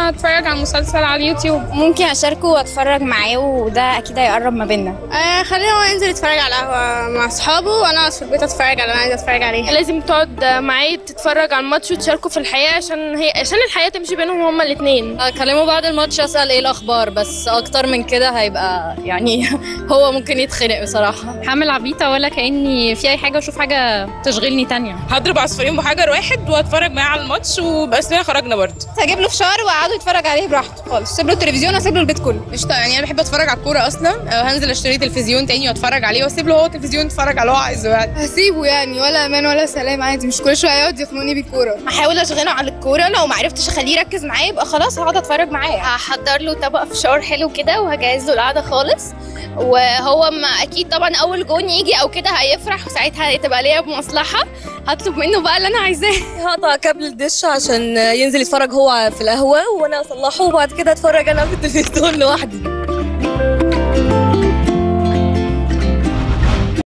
اتفرج على المسلسل على اليوتيوب ممكن اشاركه واتفرج معاه وده اكيد هيقرب ما بيننا آه خلينا هو ينزل يتفرج على قهوه مع اصحابه وانا اقعد في البيت اتفرج على اللي انا عايزه اتفرج عليه لازم تقعد معاه تتفرج على الماتش وتشاركوا في الحياه عشان هي عشان الحياه تمشي بينهم هما الاثنين اكلمه بعد الماتش اسال ايه الاخبار بس اكتر من كده هيبقى يعني هو ممكن يتخنق بصراحه هعمل عبيطه ولا كاني في اي حاجه واشوف حاجه تشغلني تانية هضرب عصفورين بحجر واحد واتفرج معاه على الماتش وبس خرجنا برضه هجيب له فشار واقعده يتفرج عليه براحته خالص سيب له التلفزيون واسيب له البيت كله قشطه يعني انا بحب اتفرج على الكوره اصلا أو هنزل اشتري تلفزيون تاني واتفرج عليه واسيب له هو تلفزيون يتفرج على اللي هو عايزه يعني هسيبه يعني ولا امان ولا سلام عادي مش كل شويه يقعد يخنقني بالكوره هحاول اشغله على الكوره لو ما عرفتش اخليه يركز معايا يبقى خلاص هقعد اتفرج معاه هحضر له طبق فشار حلو كده وهجهز له القعده خالص وهو ما اكيد طبعا اول جون يجي او كده هيفرح وساعتها هتبقى ليا بمصلحه هطلب منه بقى اللي انا عايزاه هقطع كابل الدش عشان ينزل يتفرج هو في القهوه وانا اصلحه وبعد كده اتفرج انا في التلفزيون لوحدي